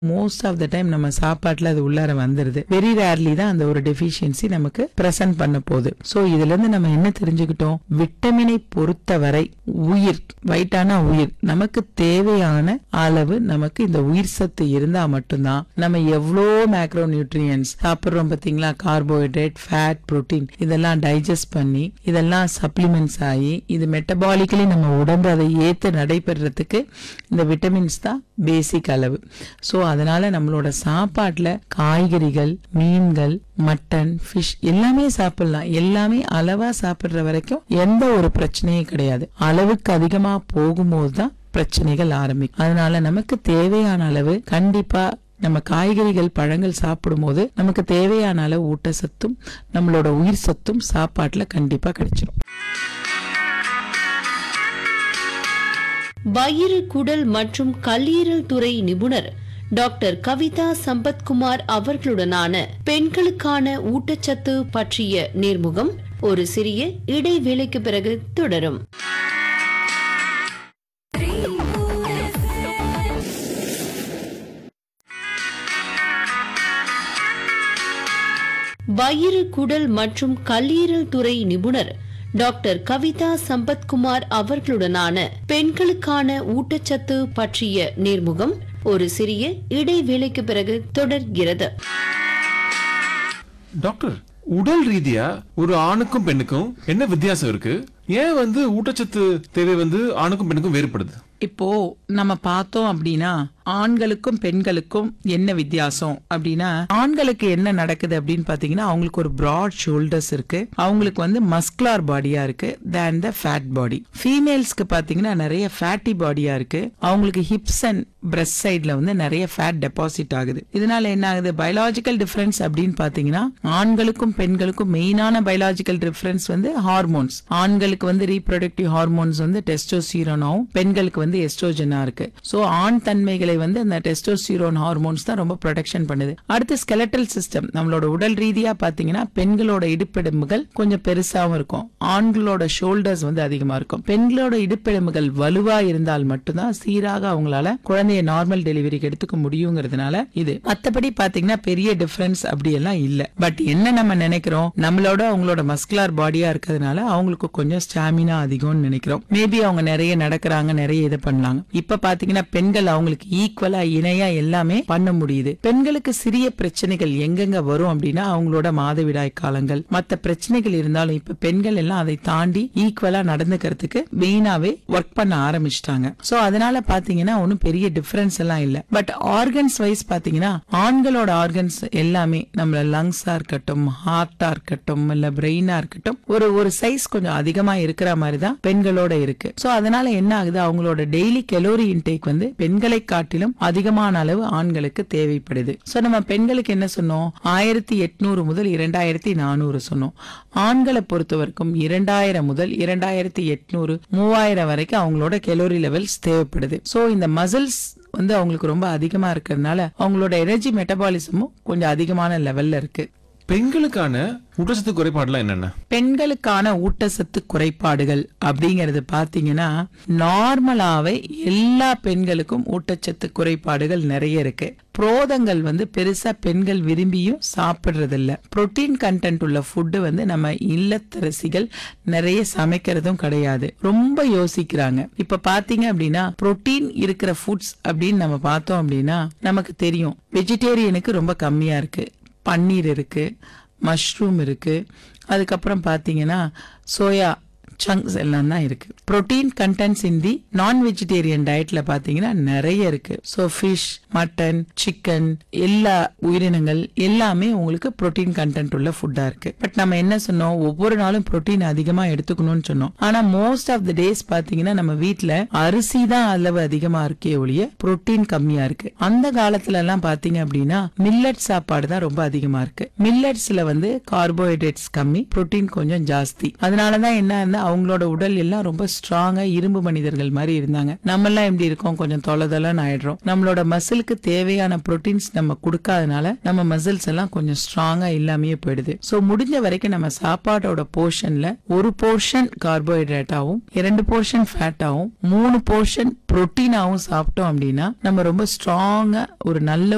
most of the time நம்ம சாப்பாட்டுல அது உள்ளார வந்துருது வெரி ரேர்லி தான் அந்த ஒரு டெஃபிஷியன்சி நமக்கு பிரசன்ட் பண்ண போகுது சோ இதுல இருந்து நம்ம என்ன தெரிஞ்சுக்கிட்டோம் விட்டமினை பொறுத்தவரை உயிர் வைட்டான உயிர் நமக்கு தேவையான அளவு நமக்கு இந்த உயிர் சத்து இருந்தா மட்டும்தான் நம்ம எவ்வளோ மேக்ரோ நியூட்ரியன்ஸ் சாப்பிடுறோம் பாத்தீங்களா கார்போஹைட்ரேட் ஃபேட் புரோட்டீன் இதெல்லாம் டைஜஸ்ட் பண்ணி இதெல்லாம் சப்ளிமெண்ட்ஸ் ஆகி இது மெட்டபாலிக்கலி நம்ம உடம்பு அதை ஏத்து நடைபெறதுக்கு இந்த விட்டமின்ஸ் தான் பேசிக் அளவு ஸோ அதனால நம்மளோட சாப்பாட்டுல காய்கறிகள் மீன்கள் மட்டன் ஃபிஷ் எல்லாமே சாப்பிடலாம் எல்லாமே அளவா சாப்பிடுற வரைக்கும் எந்த ஒரு பிரச்சனையும் கிடையாது அளவுக்கு அதிகமா போகும்போது தான் பிரச்சனைகள் ஆரம்பிக்கும் அதனால நமக்கு தேவையான அளவு கண்டிப்பா நம்ம காய்கறிகள் பழங்கள் சாப்பிடும்போது நமக்கு தேவையான அளவு ஊட்டச்சத்தும் நம்மளோட உயிர் சத்தும் சாப்பாட்டுல கண்டிப்பா கிடைச்சிடும் வயிறு குடல் மற்றும் கல்லீரல் துறை நிபுணர் டாக்டர் கவிதா சம்பத்குமார் அவர்களுடனான பெண்களுக்கான ஊட்டச்சத்து பற்றிய நேர்முகம் ஒரு சிறிய இடைவேளைக்கு பிறகு தொடரும் வயிறு குடல் மற்றும் கல்லீரல் துறை நிபுணர் டாக்டர் கவிதா சம்பத்குமார் அவர்களுடனான பெண்களுக்கான ஊட்டச்சத்து பற்றிய நேர்முகம் ஒரு சிறிய இடைவேளைக்கு பிறகு தொடர்கிறது டாக்டர் உடல் ரீதியா ஒரு ஆணுக்கும் பெண்ணுக்கும் என்ன வித்தியாசம் இருக்கு ஏன் வந்து ஊட்டச்சத்து தேவை வந்து ஆணுக்கும் பெண்ணுக்கும் வேறுபடுது இப்போ நம்ம பார்த்தோம் அப்படின்னா ஆண்களுக்கும் பெண்களுக்கும் என்ன வித்தியாசம் அப்படின்னா ஆண்களுக்கு என்ன நடக்குது அப்படின்னு பாத்தீங்கன்னா அவங்களுக்கு ஒரு பிராட் ஷோல்டர்ஸ் இருக்கு அவங்களுக்கு வந்து மஸ்குலார் பாடியா இருக்கு தேன் த ஃபேட் பாடி ஃபீமேல்ஸ்க்கு பாத்தீங்கன்னா நிறைய ஃபேட்டி பாடியா இருக்கு அவங்களுக்கு ஹிப்ஸ் அண்ட் பிரஸ்ட் சைட்ல வந்து நிறைய ஃபேட் டெபாசிட் ஆகுது இதனால என்ன ஆகுது பயாலாஜிக்கல் டிஃபரன்ஸ் அப்படின்னு பாத்தீங்கன்னா ஆண்களுக்கும் பெண்களுக்கும் மெயினான பயாலாஜிக்கல் டிஃபரன்ஸ் வந்து ஹார்மோன்ஸ் ஆண்களுக்கு வந்து ரீப்ரொடக்டிவ் ஹார்மோன்ஸ் வந்து டெஸ்டோஸ்டீரோனாவும் பெண்களுக்கு வந்து எஸ்ட்ரோஜனா இருக்கு சோ ஆண் தன்மைகளை வந்து அந்த டெஸ்டோஸ்டீரோன் ஹார்மோன்ஸ் தான் ரொம்ப ப்ரொடெக்ஷன் பண்ணுது அடுத்து ஸ்கெலட்டல் சிஸ்டம் நம்மளோட உடல் ரீதியா பாத்தீங்கன்னா பெண்களோட இடுப்பெலும்புகள் கொஞ்சம் பெருசாவும் இருக்கும் ஆண்களோட ஷோல்டர்ஸ் வந்து அதிகமா இருக்கும் பெண்களோட இடுப்பெலும்புகள் வலுவா இருந்தால் மட்டும்தான் சீராக அவங்களால குழந்தைய நார்மல் டெலிவரிக்கு எடுத்துக்க முடியுங்கிறதுனால இது மத்தபடி பாத்தீங்கன்னா பெரிய டிஃபரன்ஸ் அப்படி எல்லாம் இல்ல பட் என்ன நம்ம நினைக்கிறோம் நம்மளோட அவங்களோட மஸ்குலார் பாடியா இருக்கிறதுனால அவங்களுக்கு கொஞ்சம் ஸ்டாமினா அதிகம்னு நினைக்கிறோம் மேபி அவங்க நிறைய நடக்கிறாங்க நிறைய இது பண்ணலாங்க இப்ப பாத்தீங்கன்னா பெண்கள் அவங்களுக்கு ஈக்குவலா இணையா எல்லாமே பண்ண முடியுது பெண்களுக்கு சிறிய பிரச்சனைகள் எங்கெங்க வரும் அப்படின்னா அவங்களோட மாதவிடாய் காலங்கள் மத்த பிரச்சனைகள் இருந்தாலும் இப்ப பெண்கள் எல்லாம் அதை தாண்டி ஈக்குவலா நடந்துக்கிறதுக்கு மெயினாவே ஒர்க் பண்ண ஆரம்பிச்சிட்டாங்க சோ அதனால பாத்தீங்கன்னா ஒன்னும் பெரிய டிஃபரன்ஸ் எல்லாம் இல்ல பட் ஆர்கன்ஸ் வைஸ் பாத்தீங்கன்னா ஆண்களோட ஆர்கன்ஸ் எல்லாமே நம்மள லங்ஸா இருக்கட்டும் ஹார்ட்டா இருக்கட்டும் இல்ல பிரெயினா இருக்கட்டும் ஒரு ஒரு சைஸ் கொஞ்சம் அதிகமா இருக்கிற மாதிரி தான் பெண்களோட இருக்கு சோ அதனால என்ன ஆகுது அவங்களோட டெய்லி கெலோரி இன்டேக் வந்து பெண்களை காட்டிலும் அதிகமான அளவு ஆண்களுக்கு தேவைப்படுது சோ நம்ம பெண்களுக்கு என்ன சொன்னோம் ஆயிரத்தி எட்நூறு முதல் இரண்டாயிரத்தி நானூறு சொன்னோம் ஆண்களை பொறுத்த வரைக்கும் இரண்டாயிரம் முதல் இரண்டாயிரத்தி எட்நூறு மூவாயிரம் வரைக்கும் அவங்களோட கெலோரி லெவல்ஸ் தேவைப்படுது சோ இந்த மசில்ஸ் வந்து அவங்களுக்கு ரொம்ப அதிகமா இருக்கிறதுனால அவங்களோட எனர்ஜி மெட்டபாலிசமும் கொஞ்சம் அதிகமான லெவல்ல இருக்கு பெண்களுக்கான ஊட்டச்சத்து குறைபாடுலாம் என்னென்ன பெண்களுக்கான ஊட்டச்சத்து குறைபாடுகள் அப்படிங்கறது பாத்தீங்கன்னா நார்மலாவே எல்லா பெண்களுக்கும் ஊட்டச்சத்து குறைபாடுகள் நிறைய இருக்கு புரோதங்கள் வந்து பெருசா பெண்கள் விரும்பியும் சாப்பிடுறது இல்ல புரோட்டீன் கண்டென்ட் உள்ள ஃபுட்டு வந்து நம்ம இல்லத்தரசிகள் நிறைய சமைக்கிறதும் கிடையாது ரொம்ப யோசிக்கிறாங்க இப்ப பாத்தீங்க அப்படின்னா புரோட்டீன் இருக்கிற ஃபுட்ஸ் அப்படின்னு நம்ம பார்த்தோம் அப்படின்னா நமக்கு தெரியும் வெஜிடேரியனுக்கு ரொம்ப கம்மியா இருக்கு பன்னீர் இருக்கு மஷ்ரூம் இருக்கு அதுக்கப்புறம் பாத்தீங்கன்னா சோயா சங்க்ஸ் எல்லாம் தான் இருக்கு புரோட்டீன் கண்டென்ட்ஸ் இன் தி நான் வெஜிடேரியன் டயட்ல பாத்தீங்கன்னா நிறைய இருக்கு ஸோ ஃபிஷ் மட்டன் சிக்கன் எல்லா உயிரினங்கள் எல்லாமே உங்களுக்கு புரோட்டீன் கண்டென்ட் உள்ள ஃபுட்டா இருக்கு பட் நம்ம என்ன சொன்னோம் ஒவ்வொரு நாளும் புரோட்டீன் அதிகமா எடுத்துக்கணும்னு சொன்னோம் ஆனா மோஸ்ட் ஆஃப் த டேஸ் பாத்தீங்கன்னா நம்ம வீட்ல அரிசி தான் அளவு அதிகமா இருக்கே ஒழிய புரோட்டீன் கம்மியா இருக்கு அந்த காலத்துல எல்லாம் பாத்தீங்க அப்படின்னா மில்லட் சாப்பாடு தான் ரொம்ப அதிகமா இருக்கு மில்லட்ஸ்ல வந்து கார்போஹைட்ரேட்ஸ் கம்மி புரோட்டீன் கொஞ்சம் ஜாஸ்தி அதனாலதான் என்ன இருந்தா அவங்களோட உடல் எல்லாம் ரொம்ப ஸ்ட்ராங்கா இரும்பு மனிதர்கள் மாதிரி இருந்தாங்க நம்ம எல்லாம் எப்படி இருக்கோம் கொஞ்சம் தொலைதொலன்னு ஆயிடுறோம் நம்மளோட மசிலுக்கு தேவையான புரோட்டீன்ஸ் நம்ம கொடுக்காதனால நம்ம மசில்ஸ் எல்லாம் கொஞ்சம் ஸ்ட்ராங்கா இல்லாமயே போயிடுது சோ முடிஞ்ச வரைக்கும் நம்ம சாப்பாட்டோட போர்ஷன்ல ஒரு போர்ஷன் கார்போஹைட்ரேட்டாவும் இரண்டு போர்ஷன் ஃபேட்டாவும் மூணு போர்ஷன் புரோட்டீனாவும் சாப்பிட்டோம் அப்படின்னா நம்ம ரொம்ப ஸ்ட்ராங்கா ஒரு நல்ல